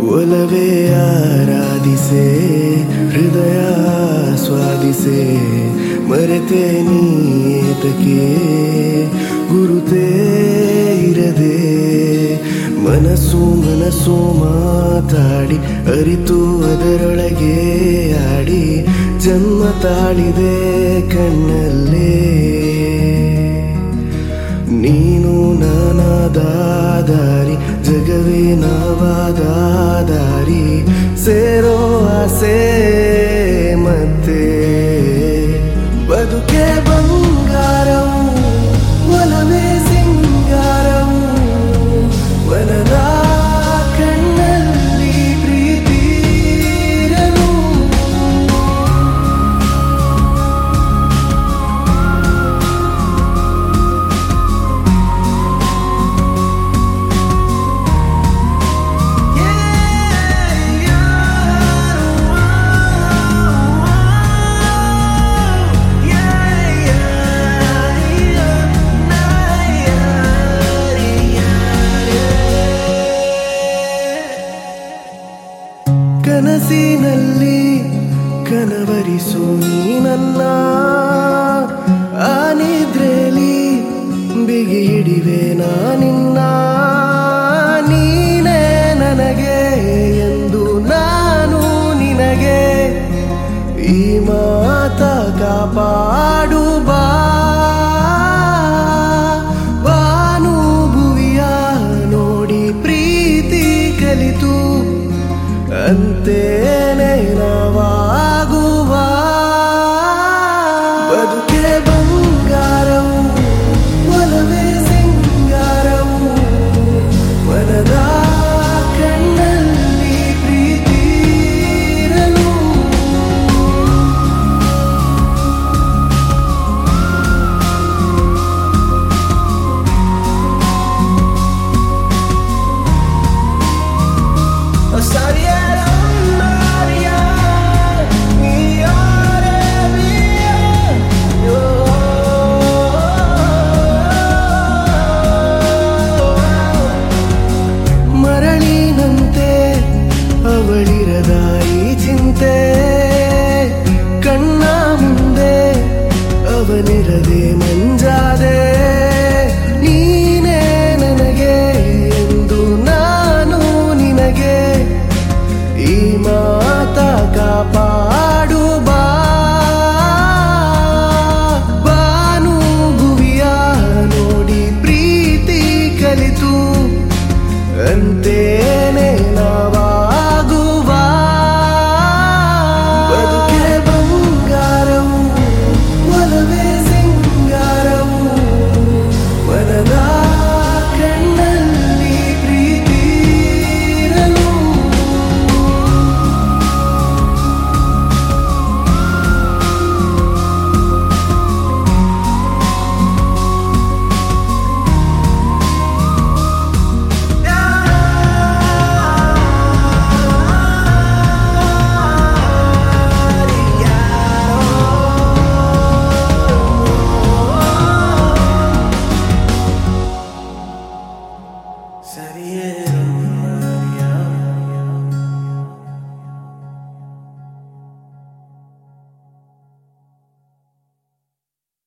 ಒಲವೇ ಆರಾಧಿಸೆ ಹೃದಯ ಸ್ವಾದಿಸೆ ಮರೆತೆ ನೀತಕ್ಕೆ ಗುರುತೇ ಇರದೆ ಮನಸ್ಸು ಮನಸ್ಸು ಮಾತಾಡಿ ಅರಿತು ಅದರೊಳಗೆ ಆಡಿ ಜನ್ಮ ತಾಳಿದೆ ಕಣ್ಣಲ್ಲೇ ನೀನು ನಾನಾದ ದಾರಿ ಜಗವೇ ನಾವಾದ ದಾರಿ ಸೇರೋ ಆಸೆ ಮತ್ತೆ ಬದುಕೆ ಬಂಗಾರವು ಒಲವೇ ಸಿಂಗಾರವು ಮನದ ಕಣ್ಣಲ್ಲಿ ಪ್ರೀತಿ ಇರಲು ಕನಸಿನಲ್ಲಿ ಕನವರಿಸು ನೀ ನನ್ನ ಆ ನಿದ್ರೆಲಿ ಬಿಗಿ ಹಿಡಿವೆ ನಾನಿನ್ನ